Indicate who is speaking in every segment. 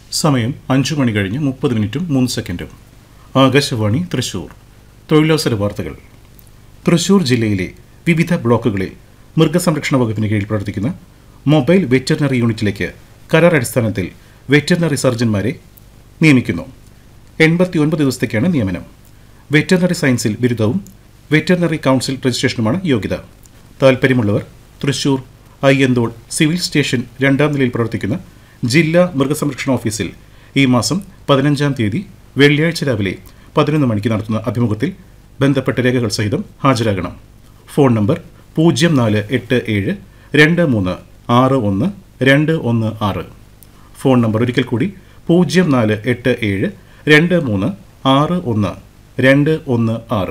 Speaker 1: സമയം അഞ്ചു മണി കഴിഞ്ഞ് മുപ്പത് മിനിറ്റും മൂന്ന് സെക്കൻഡും ആകാശവാണി തൃശൂർ തൊഴിലവസര വാർത്തകൾ തൃശൂർ ജില്ലയിലെ വിവിധ ബ്ലോക്കുകളിൽ മൃഗസംരക്ഷണ വകുപ്പിന് കീഴിൽ പ്രവർത്തിക്കുന്ന മൊബൈൽ വെറ്ററിനറി യൂണിറ്റിലേക്ക് കരാർ അടിസ്ഥാനത്തിൽ വെറ്ററിനറി സർജന്മാരെ നിയമിക്കുന്നു എൺപത്തിയൊൻപത് ദിവസത്തേക്കാണ് നിയമനം വെറ്ററിനറി സയൻസിൽ ബിരുദവും വെറ്ററിനറി കൗൺസിൽ രജിസ്ട്രേഷനുമാണ് യോഗ്യത താൽപ്പര്യമുള്ളവർ തൃശൂർ അയ്യന്തോൾ സിവിൽ സ്റ്റേഷൻ രണ്ടാം നിലയിൽ പ്രവർത്തിക്കുന്ന ജില്ലാ മൃഗസംരക്ഷണ ഓഫീസിൽ ഈ മാസം പതിനഞ്ചാം തീയതി വെള്ളിയാഴ്ച രാവിലെ പതിനൊന്ന് മണിക്ക് നടത്തുന്ന അഭിമുഖത്തിൽ ബന്ധപ്പെട്ട രേഖകൾ സഹിതം ഹാജരാകണം ഫോൺ നമ്പർ പൂജ്യം നാല് എട്ട് ഏഴ് രണ്ട് മൂന്ന് ആറ് ഒന്ന് രണ്ട് ഒന്ന് ആറ് ഫോൺ നമ്പർ ഒരിക്കൽ കൂടി പൂജ്യം നാല് എട്ട് ഏഴ് രണ്ട് മൂന്ന് ആറ് ഒന്ന് രണ്ട് ഒന്ന് ആറ്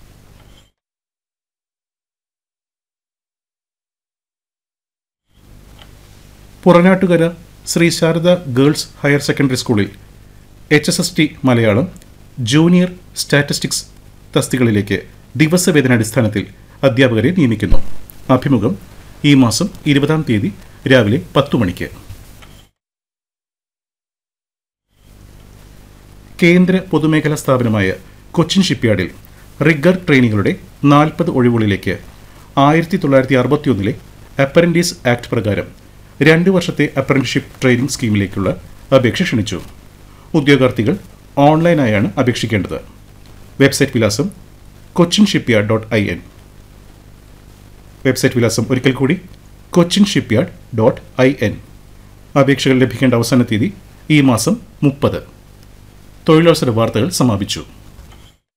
Speaker 1: Puranattukara Sree Sarada girls higher secondary സ്കൂളിൽ H S S T Malayalam junior statistics തസ്തികളിലേക്ക് ദിവസവേതനാടിസ്ഥാനത്തിൽ അധ്യാപകരെ നിയമിക്കുന്നു അഭിമുഖം ഈ മാസം ഇരുപതാം തീയതി രാവിലെ പത്തു മണിക്ക് കേന്ദ്ര പൊതുമേഖലാ സ്ഥാപനമായ കൊച്ചിൻ ഷിപ്പ്യാർഡിൽ റിഗർ ട്രെയിനികളുടെ നാൽപ്പത് ഒഴിവുകളിലേക്ക് ആയിരത്തി തൊള്ളായിരത്തി അറുപത്തിയൊന്നിലെ അപ്പറൻറ്റീസ് ആക്ട് പ്രകാരം രണ്ട് വർഷത്തെ അപ്രന്റീഷിപ്പ് ട്രെയിനിംഗ് സ്കീമിലേക്കുള്ള അപേക്ഷ ക്ഷണിച്ചു ഉദ്യോഗാർത്ഥികൾ ഓൺലൈനായാണ് അപേക്ഷിക്കേണ്ടത് വെബ്സൈറ്റ് വിലാസം Cochin shipyard dot I N website വിലാസം ഒരിക്കൽ കൂടി Cochin shipyard dot I N അപേക്ഷകൾ ലഭിക്കേണ്ട അവസാന തീയതി ഈ മാസം മുപ്പത് തൊഴിലവസര വാർത്തകൾ സമാപിച്ചു